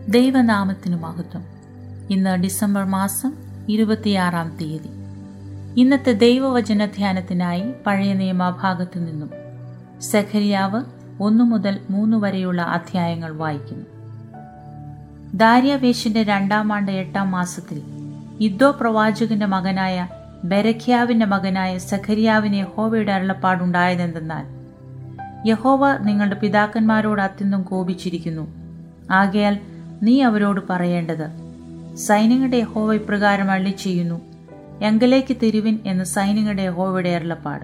ദൈവനാമത്തിനു മഹത്വം ഇന്ന് ഡിസംബർ മാസം ഇരുപത്തിയാറാം തീയതി ഇന്നത്തെ ദൈവവചന ധ്യാനത്തിനായി പഴയ നിയമഭാഗത്തു നിന്നും സഖരിയാവ് ഒന്നു മുതൽ മൂന്ന് വരെയുള്ള അധ്യായങ്ങൾ വായിക്കുന്നു ദാര്യാവേശിന്റെ രണ്ടാം ആണ്ട് എട്ടാം മാസത്തിൽ ഇദ്ദോ പ്രവാചകന്റെ മകനായ ബെരഖ്യാവിന്റെ മകനായ സഖരിയാവിന് യഹോവയുടെ അരുളപ്പാടുണ്ടായതെന്തെന്നാൽ യഹോവ നിങ്ങളുടെ പിതാക്കന്മാരോട് അത്യന്തം കോപിച്ചിരിക്കുന്നു ആകയാൽ നീ അവരോട് പറയേണ്ടത് സൈന്യങ്ങളുടെ യഹോവ ഇപ്രകാരം അള്ളി ചെയ്യുന്നു എങ്കലേക്ക് തിരുവിൻ എന്ന് സൈന്യങ്ങളുടെ യഹോവയുടെ അരുളപ്പാട്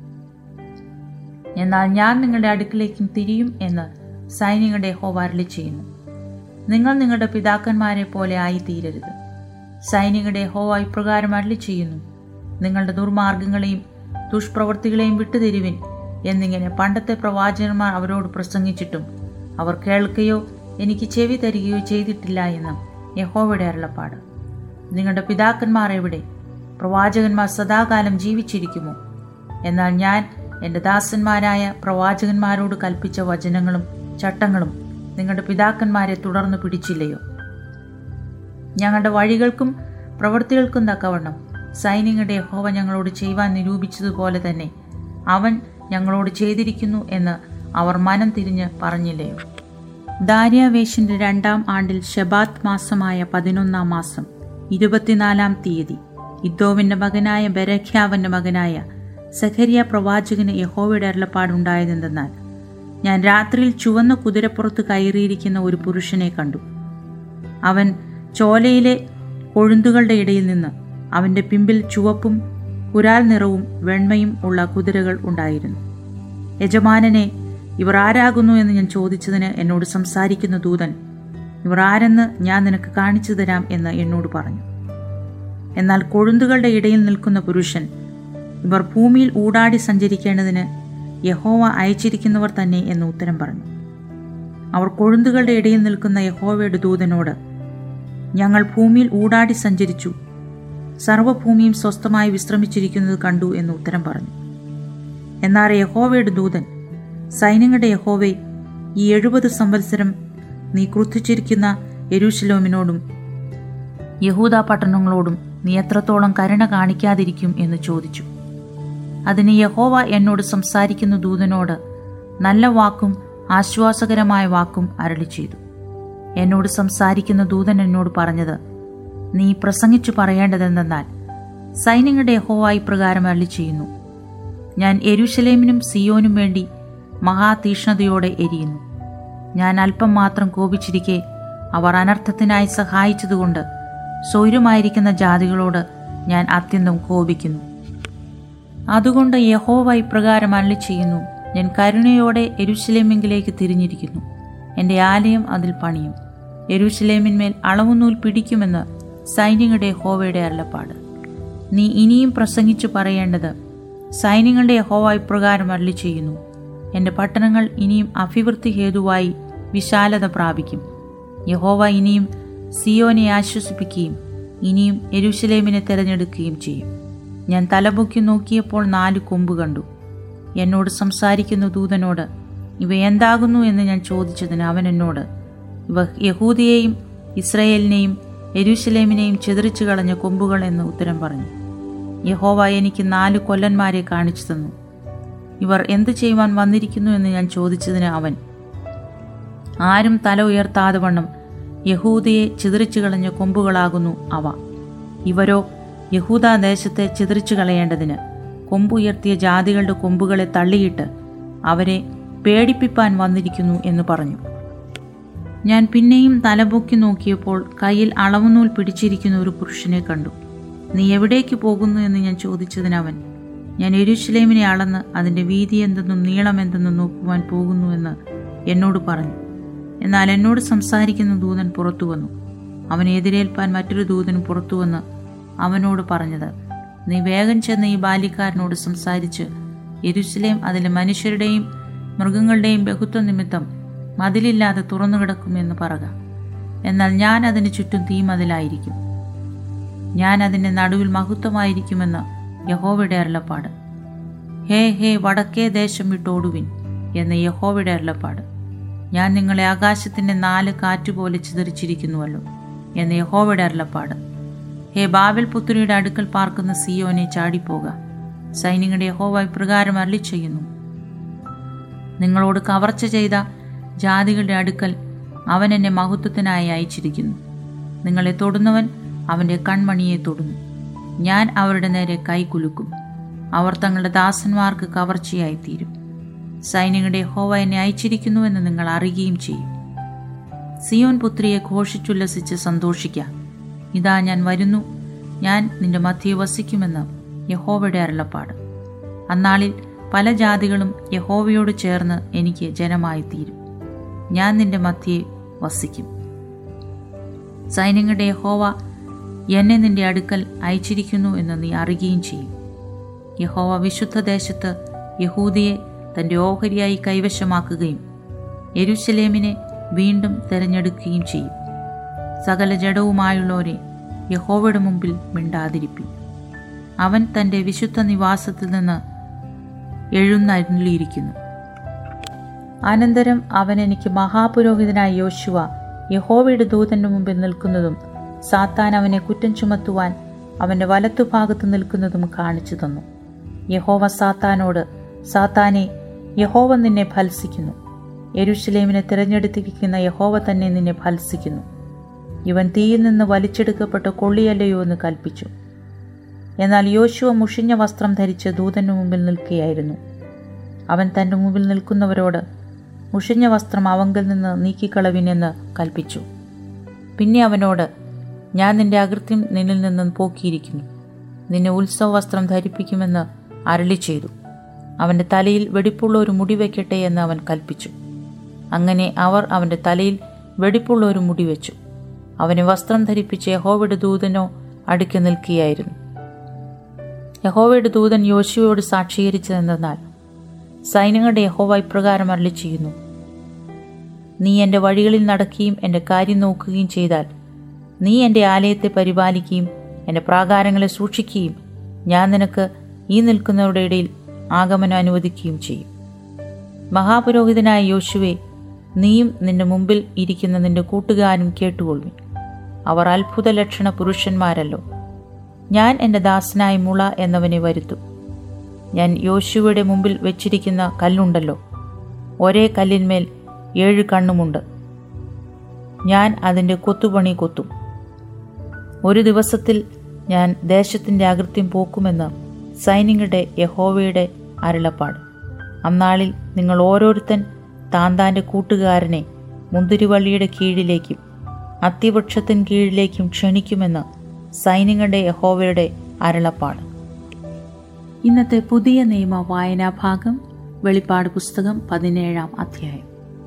എന്നാൽ ഞാൻ നിങ്ങളുടെ അടുക്കിലേക്കും തിരിയും എന്ന് സൈന്യങ്ങളുടെ യഹോവ അരളി ചെയ്യുന്നു നിങ്ങൾ നിങ്ങളുടെ പിതാക്കന്മാരെ പോലെ ആയിത്തീരരുത് സൈനികരുടെ യഹോവ ഇപ്രകാരം അരളി ചെയ്യുന്നു നിങ്ങളുടെ ദുർമാർഗങ്ങളെയും ദുഷ്പ്രവൃത്തികളെയും വിട്ടുതിരുവിൻ എന്നിങ്ങനെ പണ്ടത്തെ പ്രവാചകന്മാർ അവരോട് പ്രസംഗിച്ചിട്ടും അവർ കേൾക്കുകയോ എനിക്ക് ചെവി തരികയോ ചെയ്തിട്ടില്ല എന്ന് യഹോവയുടെ അരുളപ്പാട് നിങ്ങളുടെ പിതാക്കന്മാർ എവിടെ പ്രവാചകന്മാർ സദാകാലം ജീവിച്ചിരിക്കുമോ എന്നാൽ ഞാൻ എൻ്റെ ദാസന്മാരായ പ്രവാചകന്മാരോട് കൽപ്പിച്ച വചനങ്ങളും ചട്ടങ്ങളും നിങ്ങളുടെ പിതാക്കന്മാരെ തുടർന്ന് പിടിച്ചില്ലയോ ഞങ്ങളുടെ വഴികൾക്കും പ്രവൃത്തികൾക്കും തക്കവണ്ണം സൈന്യങ്ങളുടെ യഹോവ ഞങ്ങളോട് ചെയ്യുവാൻ നിരൂപിച്ചതുപോലെ തന്നെ അവൻ ഞങ്ങളോട് ചെയ്തിരിക്കുന്നു എന്ന് അവർ മനം തിരിഞ്ഞ് പറഞ്ഞില്ലയോ ദാര്യാവേശിന്റെ രണ്ടാം ആണ്ടിൽ ഷബാത്ത് മാസമായ പതിനൊന്നാം മാസം ഇരുപത്തിനാലാം തീയതി ഇദ്ദോവിന്റെ മകനായ ബരഖ്യാവന്റെ മകനായ സഖരിയ പ്രവാചകന് യഹോവയുടെ അരുളപ്പാടുണ്ടായതെന്തെന്നാൽ ഞാൻ രാത്രിയിൽ ചുവന്ന കുതിരപ്പുറത്ത് കയറിയിരിക്കുന്ന ഒരു പുരുഷനെ കണ്ടു അവൻ ചോലയിലെ കൊഴുന്തുകളുടെ ഇടയിൽ നിന്ന് അവന്റെ പിമ്പിൽ ചുവപ്പും കുരാൽ നിറവും വെണ്മയും ഉള്ള കുതിരകൾ ഉണ്ടായിരുന്നു യജമാനനെ ഇവർ ആരാകുന്നു എന്ന് ഞാൻ ചോദിച്ചതിന് എന്നോട് സംസാരിക്കുന്ന ദൂതൻ ഇവർ ആരെന്ന് ഞാൻ നിനക്ക് കാണിച്ചു തരാം എന്ന് എന്നോട് പറഞ്ഞു എന്നാൽ കൊഴുന്തുകളുടെ ഇടയിൽ നിൽക്കുന്ന പുരുഷൻ ഇവർ ഭൂമിയിൽ ഊടാടി സഞ്ചരിക്കേണ്ടതിന് യഹോവ അയച്ചിരിക്കുന്നവർ തന്നെ എന്ന് ഉത്തരം പറഞ്ഞു അവർ കൊഴുന്തുകളുടെ ഇടയിൽ നിൽക്കുന്ന യഹോവയുടെ ദൂതനോട് ഞങ്ങൾ ഭൂമിയിൽ ഊടാടി സഞ്ചരിച്ചു സർവ്വഭൂമിയും സ്വസ്ഥമായി വിശ്രമിച്ചിരിക്കുന്നത് കണ്ടു എന്ന് ഉത്തരം പറഞ്ഞു എന്നാൽ യഹോവയുടെ ദൂതൻ സൈന്യങ്ങളുടെ യഹോവെ ഈ എഴുപത് സംവത്സരം നീ ക്രുദ്ധിച്ചിരിക്കുന്ന യെരൂശലോമിനോടും യഹൂദ പട്ടണങ്ങളോടും നീ എത്രത്തോളം കരുണ കാണിക്കാതിരിക്കും എന്ന് ചോദിച്ചു അതിന് യഹോവ എന്നോട് സംസാരിക്കുന്ന ദൂതനോട് നല്ല വാക്കും ആശ്വാസകരമായ വാക്കും അരളി ചെയ്തു എന്നോട് സംസാരിക്കുന്ന ദൂതൻ എന്നോട് പറഞ്ഞത് നീ പ്രസംഗിച്ചു പറയേണ്ടതെന്തെന്നാൽ സൈന്യങ്ങളുടെ യഹോവ ഇപ്രകാരം അരളി ചെയ്യുന്നു ഞാൻ എരുശലേമിനും സിയോനും വേണ്ടി മഹാതീഷ്ണതയോടെ എരിയുന്നു ഞാൻ അല്പം മാത്രം കോപിച്ചിരിക്കെ അവർ അനർത്ഥത്തിനായി സഹായിച്ചതുകൊണ്ട് സ്വൈരമായിരിക്കുന്ന ജാതികളോട് ഞാൻ അത്യന്തം കോപിക്കുന്നു അതുകൊണ്ട് യഹോവ ഇപ്രകാരം അരളി ചെയ്യുന്നു ഞാൻ കരുണയോടെ എരുശലേമിങ്കിലേക്ക് തിരിഞ്ഞിരിക്കുന്നു എൻ്റെ ആലയം അതിൽ പണിയും എരുശലേമിന്മേൽ അളവുനൂൽ പിടിക്കുമെന്ന് സൈന്യങ്ങളുടെ യഹോവയുടെ അരുളപ്പാട് നീ ഇനിയും പ്രസംഗിച്ചു പറയേണ്ടത് സൈന്യങ്ങളുടെ യഹോവ ഇപ്രകാരം അരളി ചെയ്യുന്നു എൻ്റെ പട്ടണങ്ങൾ ഇനിയും അഭിവൃദ്ധി ഹേതുവായി വിശാലത പ്രാപിക്കും യഹോവ ഇനിയും സിയോനെ ആശ്വസിപ്പിക്കുകയും ഇനിയും എരുശലേമിനെ തിരഞ്ഞെടുക്കുകയും ചെയ്യും ഞാൻ തലപൊക്കി നോക്കിയപ്പോൾ നാല് കൊമ്പ് കണ്ടു എന്നോട് സംസാരിക്കുന്ന ദൂതനോട് ഇവ എന്താകുന്നു എന്ന് ഞാൻ ചോദിച്ചതിന് അവൻ എന്നോട് ഇവ യഹൂദിയെയും ഇസ്രയേലിനെയും എരുശലേമിനെയും ചിതറിച്ചു കളഞ്ഞ കൊമ്പുകൾ എന്ന് ഉത്തരം പറഞ്ഞു യഹോവ എനിക്ക് നാല് കൊല്ലന്മാരെ കാണിച്ചു തന്നു ഇവർ എന്തു ചെയ്യുവാൻ വന്നിരിക്കുന്നു എന്ന് ഞാൻ ചോദിച്ചതിന് അവൻ ആരും തല ഉയർത്താതെ വണ്ണം യഹൂദയെ ചിതറിച്ചു കളഞ്ഞ കൊമ്പുകളാകുന്നു അവ ഇവരോ യഹൂദാദേശത്തെ ചിതറിച്ചു കളയേണ്ടതിന് കൊമ്പുയർത്തിയ ജാതികളുടെ കൊമ്പുകളെ തള്ളിയിട്ട് അവരെ പേടിപ്പിപ്പാൻ വന്നിരിക്കുന്നു എന്ന് പറഞ്ഞു ഞാൻ പിന്നെയും തലപൊക്കി നോക്കിയപ്പോൾ കയ്യിൽ അളവുനൂൽ പിടിച്ചിരിക്കുന്ന ഒരു പുരുഷനെ കണ്ടു നീ എവിടേക്ക് പോകുന്നു എന്ന് ഞാൻ ചോദിച്ചതിനവൻ ഞാൻ എരുശലേമിനെ അളന്ന് അതിൻ്റെ വീതി എന്തെന്നും നീളം എന്തെന്നും നോക്കുവാൻ പോകുന്നുവെന്ന് എന്നോട് പറഞ്ഞു എന്നാൽ എന്നോട് സംസാരിക്കുന്ന ദൂതൻ പുറത്തു വന്നു അവനെ എതിരേൽപ്പാൻ മറ്റൊരു ദൂതൻ പുറത്തു വന്ന് അവനോട് പറഞ്ഞത് നീ വേഗം ചെന്ന് ഈ ബാല്യക്കാരനോട് സംസാരിച്ച് എരുശലേം അതിലെ മനുഷ്യരുടെയും മൃഗങ്ങളുടെയും ബഹുത്വ നിമിത്തം മതിലില്ലാതെ തുറന്നു കിടക്കുമെന്ന് പറക എന്നാൽ ഞാൻ അതിന് ചുറ്റും തീ മതിലായിരിക്കും ഞാൻ അതിൻ്റെ നടുവിൽ മഹത്വമായിരിക്കുമെന്ന് യഹോവയുടെ അരുളപ്പാട് ഹേ ഹേ വടക്കേ ദേശം വിട്ടോടുവിൻ എന്ന് യഹോവയുടെ അരുളപ്പാട് ഞാൻ നിങ്ങളെ ആകാശത്തിൻ്റെ നാല് കാറ്റുപോലെ ചിതറിച്ചിരിക്കുന്നുവല്ലോ എന്ന് യഹോവയുടെ അരുളപ്പാട് ഹേ ബാബൽ പുത്രിയുടെ അടുക്കൽ പാർക്കുന്ന സിയോനെ ചാടിപ്പോക സൈന്യങ്ങളുടെ യഹോവ ഇപ്രകാരം അരളി ചെയ്യുന്നു നിങ്ങളോട് കവർച്ച ചെയ്ത ജാതികളുടെ അടുക്കൽ അവൻ എന്നെ മഹത്വത്തിനായി അയച്ചിരിക്കുന്നു നിങ്ങളെ തൊടുന്നവൻ അവൻ്റെ കൺമണിയെ തൊടുന്നു ഞാൻ അവരുടെ നേരെ കൈ കുലുക്കും അവർ തങ്ങളുടെ ദാസന്മാർക്ക് കവർച്ചയായിത്തീരും സൈനികരുടെ ഹോവ എന്നെ അയച്ചിരിക്കുന്നുവെന്ന് നിങ്ങൾ അറിയുകയും ചെയ്യും സിയോൻ പുത്രിയെ ഘോഷിച്ചുല്ലസിച്ച് സന്തോഷിക്കാം ഇതാ ഞാൻ വരുന്നു ഞാൻ നിന്റെ മധ്യയെ വസിക്കുമെന്ന് യഹോവയുടെ അരുളപ്പാട് അന്നാളിൽ പല ജാതികളും യഹോവയോട് ചേർന്ന് എനിക്ക് ജനമായി തീരും ഞാൻ നിന്റെ മധ്യയെ വസിക്കും സൈന്യങ്ങളുടെ യഹോവ എന്നെ നിന്റെ അടുക്കൽ അയച്ചിരിക്കുന്നു എന്ന് നീ അറിയുകയും ചെയ്യും യഹോവ വിശുദ്ധ ദേശത്ത് യഹൂദിയെ തൻ്റെ ഓഹരിയായി കൈവശമാക്കുകയും യെരുശലേമിനെ വീണ്ടും തിരഞ്ഞെടുക്കുകയും ചെയ്യും സകല ജഡവുമായുള്ളവരെ യഹോവയുടെ മുമ്പിൽ മിണ്ടാതിരിപ്പി അവൻ തൻ്റെ വിശുദ്ധ നിവാസത്തിൽ നിന്ന് എഴുന്നള്ളിയിരിക്കുന്നു അനന്തരം അവൻ എനിക്ക് മഹാപുരോഹിതനായ യോശുവ യഹോവയുടെ ദൂതന്റെ മുമ്പിൽ നിൽക്കുന്നതും സാത്താൻ അവനെ കുറ്റം ചുമത്തുവാൻ അവന്റെ വലത്തുഭാഗത്ത് നിൽക്കുന്നതും കാണിച്ചു തന്നു യഹോവ സാത്താനോട് സാത്താനെ യഹോവ നിന്നെ ഭത്സിക്കുന്നു യെരുഷലേമിനെ തിരഞ്ഞെടുത്തിരിക്കുന്ന യഹോവ തന്നെ നിന്നെ ഭത്സിക്കുന്നു ഇവൻ തീയിൽ നിന്ന് വലിച്ചെടുക്കപ്പെട്ട കൊള്ളിയല്ലയോ എന്ന് കൽപ്പിച്ചു എന്നാൽ യോശുവ മുഷിഞ്ഞ വസ്ത്രം ധരിച്ച് ദൂതന്റെ മുമ്പിൽ നിൽക്കുകയായിരുന്നു അവൻ തൻ്റെ മുമ്പിൽ നിൽക്കുന്നവരോട് മുഷിഞ്ഞ വസ്ത്രം അവങ്കിൽ നിന്ന് നീക്കിക്കളവിനെന്ന് കൽപ്പിച്ചു പിന്നെ അവനോട് ഞാൻ നിന്റെ അകൃത്യം നിന്നിൽ നിന്നും പോക്കിയിരിക്കുന്നു നിന്നെ ഉത്സവ വസ്ത്രം ധരിപ്പിക്കുമെന്ന് അരളി ചെയ്തു അവൻ്റെ തലയിൽ വെടിപ്പുള്ള ഒരു മുടി വയ്ക്കട്ടെ എന്ന് അവൻ കൽപ്പിച്ചു അങ്ങനെ അവർ അവൻ്റെ തലയിൽ വെടിപ്പുള്ള ഒരു മുടി വെച്ചു അവനെ വസ്ത്രം ധരിപ്പിച്ച് യഹോവയുടെ ദൂതനോ അടുക്കി നിൽക്കുകയായിരുന്നു യഹോവയുടെ ദൂതൻ യോശുവയോട് സാക്ഷീകരിച്ചതെന്തെന്നാൽ സൈന്യങ്ങളുടെ യഹോവ ഇപ്രകാരം അരളി ചെയ്യുന്നു നീ എൻ്റെ വഴികളിൽ നടക്കുകയും എൻ്റെ കാര്യം നോക്കുകയും ചെയ്താൽ നീ എൻ്റെ ആലയത്തെ പരിപാലിക്കുകയും എൻ്റെ പ്രാകാരങ്ങളെ സൂക്ഷിക്കുകയും ഞാൻ നിനക്ക് ഈ നിൽക്കുന്നവരുടെ ഇടയിൽ ആഗമനം അനുവദിക്കുകയും ചെയ്യും മഹാപുരോഹിതനായ യോശുവെ നീയും നിന്റെ മുമ്പിൽ ഇരിക്കുന്ന നിന്റെ കൂട്ടുകാരും കേട്ടുകൊള്ളുവിൻ അവർ അത്ഭുത ലക്ഷണ പുരുഷന്മാരല്ലോ ഞാൻ എൻ്റെ ദാസനായ മുള എന്നവനെ വരുത്തും ഞാൻ യോശുവയുടെ മുമ്പിൽ വെച്ചിരിക്കുന്ന കല്ലുണ്ടല്ലോ ഒരേ കല്ലിന്മേൽ ഏഴ് കണ്ണുമുണ്ട് ഞാൻ അതിൻ്റെ കൊത്തുപണി കൊത്തും ഒരു ദിവസത്തിൽ ഞാൻ ദേശത്തിൻ്റെ അകൃത്യം പോക്കുമെന്ന് സൈനികരുടെ യഹോവയുടെ അരുളപ്പാട് അന്നാളിൽ നിങ്ങൾ ഓരോരുത്തൻ താൻ താൻ്റെ കൂട്ടുകാരനെ മുന്തിരിവള്ളിയുടെ കീഴിലേക്കും അത്തിവൃക്ഷത്തിൻ കീഴിലേക്കും ക്ഷണിക്കുമെന്ന് സൈന്യങ്ങളുടെ യഹോവയുടെ അരുളപ്പാട് ഇന്നത്തെ പുതിയ നിയമ വായനാ ഭാഗം വെളിപ്പാട് പുസ്തകം പതിനേഴാം അധ്യായം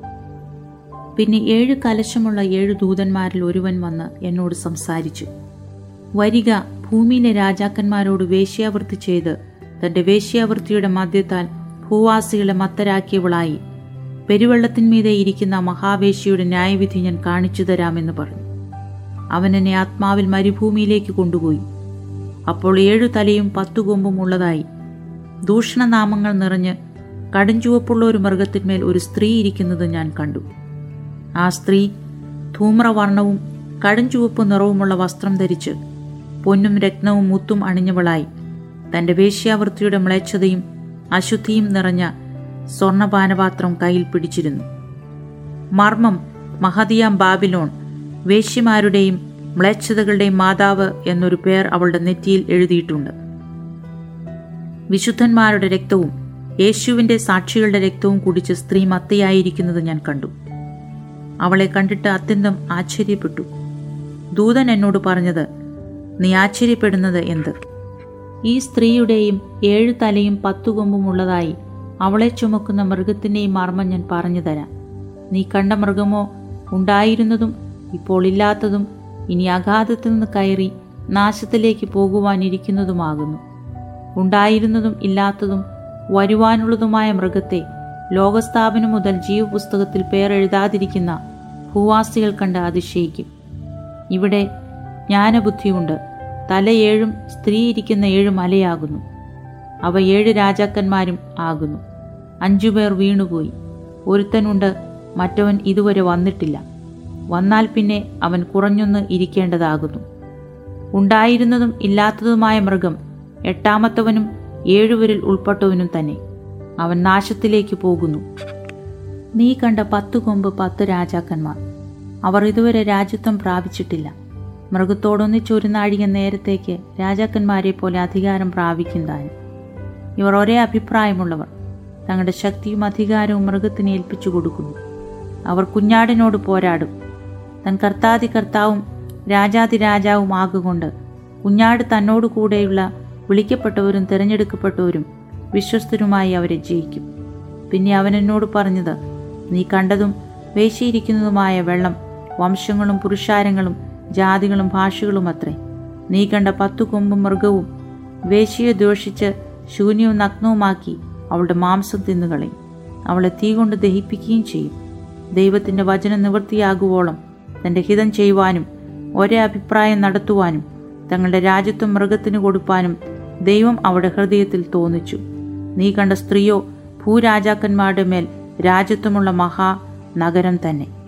പിന്നെ ഏഴ് കലശമുള്ള ഏഴ് ദൂതന്മാരിൽ ഒരുവൻ വന്ന് എന്നോട് സംസാരിച്ചു വരിക ഭൂമിയിലെ രാജാക്കന്മാരോട് വേശ്യാവൃത്തി ചെയ്ത് തന്റെ വേശ്യാവൃത്തിയുടെ മദ്യത്താൽ ഭൂവാസികളെ മത്തരാക്കിയവളായി പെരുവെള്ളത്തിന്മീതെ ഇരിക്കുന്ന മഹാവേശ്യയുടെ ന്യായവിധി ഞാൻ കാണിച്ചു തരാമെന്ന് പറഞ്ഞു അവൻ എന്നെ ആത്മാവിൽ മരുഭൂമിയിലേക്ക് കൊണ്ടുപോയി അപ്പോൾ ഏഴു തലയും പത്തു കൊമ്പും ഉള്ളതായി ദൂഷണനാമങ്ങൾ നിറഞ്ഞ് കടുംചുവപ്പുള്ള ഒരു മൃഗത്തിന്മേൽ ഒരു സ്ത്രീ ഇരിക്കുന്നത് ഞാൻ കണ്ടു ആ സ്ത്രീ ധൂമ്രവർണവും കടുംചുവപ്പ് നിറവുമുള്ള വസ്ത്രം ധരിച്ച് പൊന്നും രത്നവും മുത്തും അണിഞ്ഞവളായി തന്റെ വേശ്യാവൃത്തിയുടെ മ്ലേച്ഛതയും അശുദ്ധിയും നിറഞ്ഞ സ്വർണപാനപാത്രം കയ്യിൽ പിടിച്ചിരുന്നു മർമ്മം മഹദിയാം ബാബിലോൺ വേശ്യമാരുടെയും മ്ലേച്ഛതകളുടെയും മാതാവ് എന്നൊരു പേർ അവളുടെ നെറ്റിയിൽ എഴുതിയിട്ടുണ്ട് വിശുദ്ധന്മാരുടെ രക്തവും യേശുവിന്റെ സാക്ഷികളുടെ രക്തവും കുടിച്ച് സ്ത്രീ മത്തയായിരിക്കുന്നത് ഞാൻ കണ്ടു അവളെ കണ്ടിട്ട് അത്യന്തം ആശ്ചര്യപ്പെട്ടു ദൂതൻ എന്നോട് പറഞ്ഞത് നീ ആശ്ചര്യപ്പെടുന്നത് എന്ത് ഈ സ്ത്രീയുടെയും ഏഴു തലയും പത്തു കൊമ്പും ഉള്ളതായി അവളെ ചുമക്കുന്ന മൃഗത്തിൻ്റെയും മർമ്മം ഞാൻ പറഞ്ഞു തരാം നീ കണ്ട മൃഗമോ ഉണ്ടായിരുന്നതും ഇപ്പോൾ ഇല്ലാത്തതും ഇനി അഗാധത്തിൽ നിന്ന് കയറി നാശത്തിലേക്ക് പോകുവാനിരിക്കുന്നതുമാകുന്നു ഉണ്ടായിരുന്നതും ഇല്ലാത്തതും വരുവാനുള്ളതുമായ മൃഗത്തെ ലോകസ്ഥാപനം മുതൽ ജീവപുസ്തകത്തിൽ പേരെഴുതാതിരിക്കുന്ന ഭൂവാസികൾ കണ്ട് അതിശയിക്കും ഇവിടെ ജ്ഞാനബുദ്ധിയുണ്ട് തല ഏഴും സ്ത്രീ ഇരിക്കുന്ന ഏഴ് മലയാകുന്നു അവ ഏഴ് രാജാക്കന്മാരും ആകുന്നു അഞ്ചുപേർ വീണുപോയി ഒരുത്തനുണ്ട് മറ്റവൻ ഇതുവരെ വന്നിട്ടില്ല വന്നാൽ പിന്നെ അവൻ കുറഞ്ഞൊന്ന് ഇരിക്കേണ്ടതാകുന്നു ഉണ്ടായിരുന്നതും ഇല്ലാത്തതുമായ മൃഗം എട്ടാമത്തവനും ഏഴുവരിൽ ഉൾപ്പെട്ടവനും തന്നെ അവൻ നാശത്തിലേക്ക് പോകുന്നു നീ കണ്ട പത്തു കൊമ്പ് പത്ത് രാജാക്കന്മാർ അവർ ഇതുവരെ രാജ്യത്വം പ്രാപിച്ചിട്ടില്ല മൃഗത്തോടൊന്നിച്ചൊരു നാഴിക നേരത്തേക്ക് രാജാക്കന്മാരെ പോലെ അധികാരം പ്രാപിക്കുന്നതാനും ഇവർ ഒരേ അഭിപ്രായമുള്ളവർ തങ്ങളുടെ ശക്തിയും അധികാരവും മൃഗത്തിന് ഏൽപ്പിച്ചു കൊടുക്കുന്നു അവർ കുഞ്ഞാടിനോട് പോരാടും തൻ കർത്താതി കർത്താവും രാജാതി രാജാവും ആകുകൊണ്ട് കുഞ്ഞാട് തന്നോട് കൂടെയുള്ള വിളിക്കപ്പെട്ടവരും തിരഞ്ഞെടുക്കപ്പെട്ടവരും വിശ്വസ്തരുമായി അവരെ ജയിക്കും പിന്നെ അവൻ എന്നോട് പറഞ്ഞത് നീ കണ്ടതും വേശിയിരിക്കുന്നതുമായ വെള്ളം വംശങ്ങളും പുരുഷാരങ്ങളും ജാതികളും ഭാഷകളും അത്രേ നീ കണ്ട പത്തു കൊമ്പും മൃഗവും വേശിയെ ദോഷിച്ച് ശൂന്യവും നഗ്നവുമാക്കി അവളുടെ മാംസം തിന്നുകളയും അവളെ തീ കൊണ്ട് ദഹിപ്പിക്കുകയും ചെയ്യും ദൈവത്തിൻ്റെ വചനം നിവൃത്തിയാകുവോളം തൻ്റെ ഹിതം ചെയ്യുവാനും ഒരേ അഭിപ്രായം നടത്തുവാനും തങ്ങളുടെ രാജ്യത്വം മൃഗത്തിന് കൊടുപ്പാനും ദൈവം അവരുടെ ഹൃദയത്തിൽ തോന്നിച്ചു നീ കണ്ട സ്ത്രീയോ ഭൂരാജാക്കന്മാരുടെ മേൽ രാജ്യത്വമുള്ള മഹാ നഗരം തന്നെ